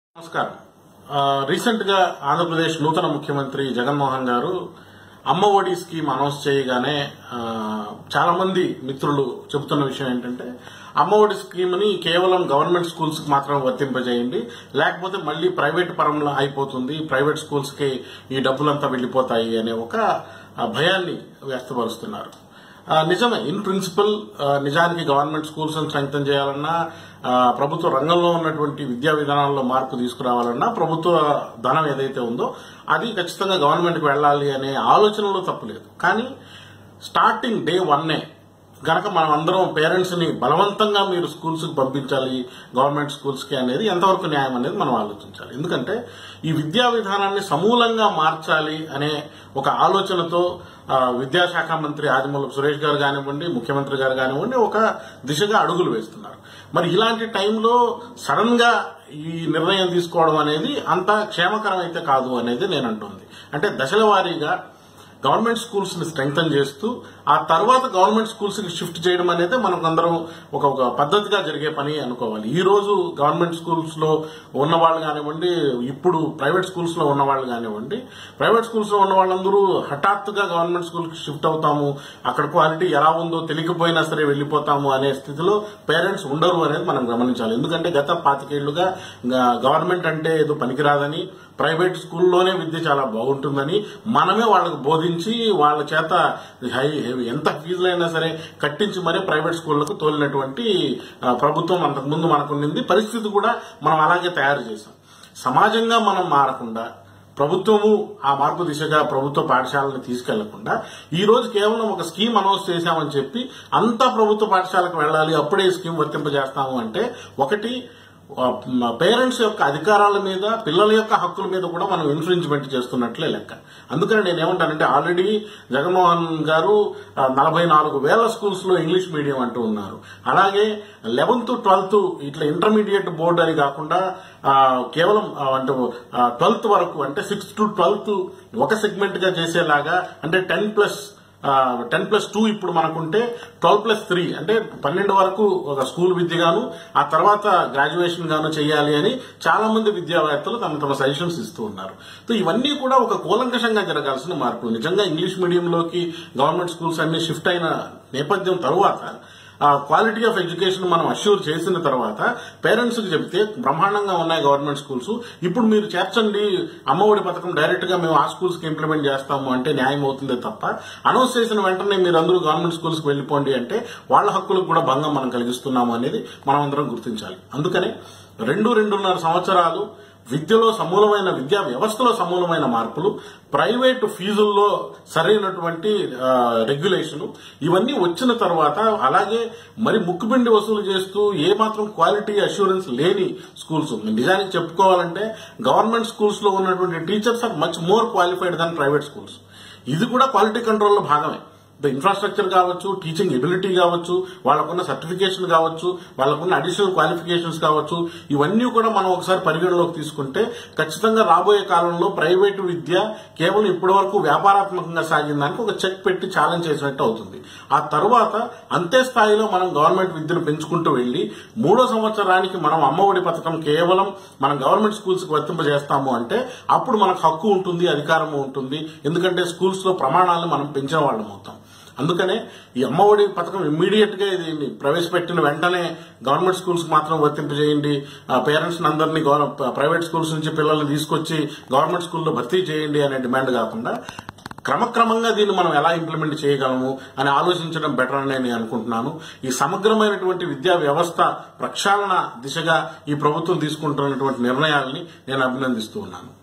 నమస్కారం ఆ, రీసెంట్ గా ఆంధ్రప్రదేశ్ నూతన ముఖ్యమంత్రి జగన్మోహన్ గారు అమ్మ ఒడి స్కీమ్ అనౌన్స్ చేయగానే ఆ, చాలా మంది మిత్రులు చెబుతున్న విషయం ఏంటంటే అమ్మ ఒడి స్కీమ్ ని కేవలం గవర్నమెంట్ స్కూల్స్ కి మాత్రం వర్తింపజేయండి లేకపోతే మళ్ళీ ప్రైవేట్ పరంలో అయిపోతుంది ప్రైవేట్ స్కూల్స్ కి ఈ డబ్బులంతా వెళ్లిపోతాయి అనే ఒక ఆ, భయాన్ని వ్యక్తపరుస్తున్నారు ఆ, నిజమే ఇన్ ప్రిన్సిపల్ ఆ, నిజానికి గవర్నమెంట్ స్కూల్స్ స్ట్రెంగ్తన్ చేయాలన్నా ఆ, ప్రభుత్వ రంగంలో ఉన్నటువంటి విద్యా విధానాల్లో మార్పు తీసుకురావాలన్నా ప్రభుత్వ ధనం ఏదైతే ఉందో అది ఖచ్చితంగా గవర్నమెంట్కి వెళ్ళాలి అనే ఆలోచనలో తప్పులేదు కానీ స్టార్టింగ్ డే వన్నే గనక మనం అందరం పేరెంట్స్ ని బలవంతంగా మీరు స్కూల్స్ కి పంపించాలి గవర్నమెంట్ స్కూల్స్ కి అనేది ఎంతవరకు న్యాయం అనేది మనం ఆలోచించాలి ఎందుకంటే ఈ విద్యా విధానాన్ని సమూలంగా మార్చాలి అనే ఒక ఆలోచనతో ఆ, విద్యాశాఖ మంత్రి ఆదిమూలపు సురేష్ గారు కానివ్వండి ముఖ్యమంత్రి గారు కానివ్వండి ఒక దిశగా అడుగులు వేస్తున్నారు మరి ఇలాంటి టైంలో సడన్ గా ఈ నిర్ణయం తీసుకోవడం అనేది అంత క్షేమకరం అయితే కాదు అనేది నేను అంటుంది అంటే దశల వారీగా గవర్నమెంట్ స్కూల్స్ ని స్ట్రెంగ్తన్ చేస్తూ ఆ తర్వాత గవర్నమెంట్ స్కూల్స్ కి షిఫ్ట్ చేయడం అనేది మనకు అందరం ఒక ఒక పద్ధతిగా జరిగే పని అనుకోవాలి ఈ రోజు గవర్నమెంట్ స్కూల్స్ లో ఉన్న వాళ్ళు కానివ్వండి ఇప్పుడు ప్రైవేట్ స్కూల్స్ లో ఉన్న వాళ్ళు కానివ్వండి ప్రైవేట్ స్కూల్స్ లో ఉన్న వాళ్ళందరూ హఠాత్తుగా గవర్నమెంట్ స్కూల్ కి షిఫ్ట్ అవుతాము అక్కడ క్వాలిటీ ఎలా ఉందో తెలియకపోయినా సరే వెళ్లిపోతాము అనే స్థితిలో పేరెంట్స్ ఉండరు అనేది మనం గమనించాలి ఎందుకంటే గత పాతికేళ్లుగా గ- గవర్నమెంట్ అంటే ఏదో పనికిరాదని ప్రైవేట్ స్కూల్లోనే విద్య చాలా బాగుంటుందని మనమే వాళ్ళకు బోధించి వాళ్ళ చేత హై ఎంత ఫీజులైనా సరే కట్టించి మరీ ప్రైవేట్ స్కూళ్లకు తోలినటువంటి ఆ, ప్రభుత్వం అంతకుముందు మనకు ఉండింది పరిస్థితి కూడా మనం అలాగే తయారు చేశాం సమాజంగా మనం మారకుండా ప్రభుత్వము ఆ మార్పు దిశగా ప్రభుత్వ పాఠశాలను తీసుకెళ్లకుండా ఈ రోజు కేవలం ఒక స్కీమ్ అనౌన్స్ చేశామని చెప్పి అంతా ప్రభుత్వ పాఠశాలకు వెళ్ళాలి అప్పుడే ఈ స్కీమ్ వర్తింపజేస్తాము అంటే ఒకటి పేరెంట్స్ యొక్క అధికారాల మీద పిల్లల యొక్క హక్కుల మీద కూడా మనం ఇన్ఫ్రించ్మెంట్ చేస్తున్నట్లే లెక్క అందుకని నేను ఏమంటానంటే ఆల్రెడీ జగన్మోహన్ గారు ఆ, నలభై నాలుగు వేల స్కూల్స్ లో ఇంగ్లీష్ మీడియం అంటూ ఉన్నారు అలాగే లెవెన్త్ ట్వెల్త్ ఇట్లా ఇంటర్మీడియట్ బోర్డు అని కాకుండా ఆ, కేవలం ఆ, అంటే ట్వెల్త్ వరకు అంటే సిక్స్త్ టు ట్వెల్త్ ఒక సెగ్మెంట్ గా చేసేలాగా అంటే ten plus ten plus two ఇప్పుడు మనకుంటే ట్వెల్వ్ ప్లస్ త్రీ అంటే పన్నెండు వరకు ఒక స్కూల్ విద్య గాను ఆ తర్వాత గ్రాడ్యుయేషన్ గాను చేయాలి అని చాలా మంది విద్యావేత్తలు తమ తమ సజెషన్స్ ఇస్తూ ఉన్నారు సో ఇవన్నీ కూడా ఒక కూలంకషంగా జరగాల్సిన మార్పులు నిజంగా ఇంగ్లీష్ మీడియంలోకి గవర్నమెంట్ స్కూల్స్ అన్ని షిఫ్ట్ అయిన నేపథ్యం తరువాత ఆ క్వాలిటీ ఆఫ్ ఎడ్యుకేషన్ మనం అష్యూర్ చేసిన తర్వాత పేరెంట్స్ కి చెబితే బ్రహ్మాండంగా ఉన్నాయి గవర్నమెంట్ స్కూల్స్ ఇప్పుడు మీరు చేర్చండి అమ్మఒడి పథకం డైరెక్ట్ గా మేము ఆ స్కూల్స్ కి ఇంప్లిమెంట్ చేస్తాము అంటే న్యాయం అవుతుందే తప్ప అనౌన్స్ చేసిన వెంటనే మీరు అందరూ గవర్నమెంట్ స్కూల్స్ కి వెళ్లిపోండి అంటే వాళ్ళ హక్కులకు కూడా భంగం మనం కలిగిస్తున్నాము అనేది మనం అందరం గుర్తించాలి అందుకనే రెండు రెండున్నర సంవత్సరాలు విద్యలో సమూలమైన విద్యా వ్యవస్థలో సమూలమైన మార్పులు ప్రైవేటు ఫీజుల్లో సరైనటువంటి రెగ్యులేషన్ ఇవన్నీ వచ్చిన తర్వాత అలాగే మరి ముక్కుపిండి వసూలు చేస్తూ ఏ మాత్రం క్వాలిటీ అష్యూరెన్స్ లేని స్కూల్స్ నిజానికి చెప్పుకోవాలంటే గవర్నమెంట్ స్కూల్స్ లో ఉన్నటువంటి teachers are much more qualified than private schools ఇది కూడా క్వాలిటీ కంట్రోల్లో భాగమే ద ఇన్ఫ్రాస్ట్రక్చర్ కావచ్చు టీచింగ్ ఎబిలిటీ కావచ్చు వాళ్ళకున్న సర్టిఫికేషన్ కావచ్చు వాళ్ళకున్న అడిషనల్ క్వాలిఫికేషన్స్ కావచ్చు ఇవన్నీ కూడా మనం ఒకసారి పరిగణలోకి తీసుకుంటే ఖచ్చితంగా రాబోయే కాలంలో ప్రైవేటు విద్య కేవలం ఇప్పటి వరకు వ్యాపారాత్మకంగా సాగిన దానికి ఒక చెక్ పెట్టి ఛాలెంజ్ చేసినట్టు అవుతుంది ఆ తర్వాత అంతే స్థాయిలో మనం గవర్నమెంట్ విద్యను పెంచుకుంటూ వెళ్లి మూడో సంవత్సరానికి మనం అమ్మఒడి పథకం కేవలం మనం గవర్నమెంట్ స్కూల్స్ కి వర్తింపజేస్తాము అంటే అప్పుడు మనకు హక్కు ఉంటుంది అధికారము ఉంటుంది ఎందుకంటే స్కూల్స్ లో ప్రమాణాలను మనం పెంచిన వాళ్ళం అవుతాం అందుకనే ఈ అమ్మఒడి పథకం ఇమ్మీడియట్ గా ఇది ప్రవేశపెట్టిన వెంటనే గవర్నమెంట్ స్కూల్స్ మాత్రం వర్తింపజేయండి పేరెంట్స్ అందరినీ ప్రైవేట్ స్కూల్స్ నుంచి పిల్లల్ని తీసుకొచ్చి గవర్నమెంట్ స్కూల్లో భర్తీ చేయండి అనే డిమాండ్ కాకుండా క్రమక్రమంగా దీన్ని మనం ఎలా ఇంప్లిమెంట్ చేయగలము అని ఆలోచించడం బెటర్ అని నేను అనుకుంటున్నాను ఈ సమగ్రమైనటువంటి విద్యా వ్యవస్థ ప్రక్షాళన దిశగా ఈ ప్రభుత్వం తీసుకుంటున్నటువంటి నిర్ణయాల్ని నేను అభినందిస్తూ ఉన్నాను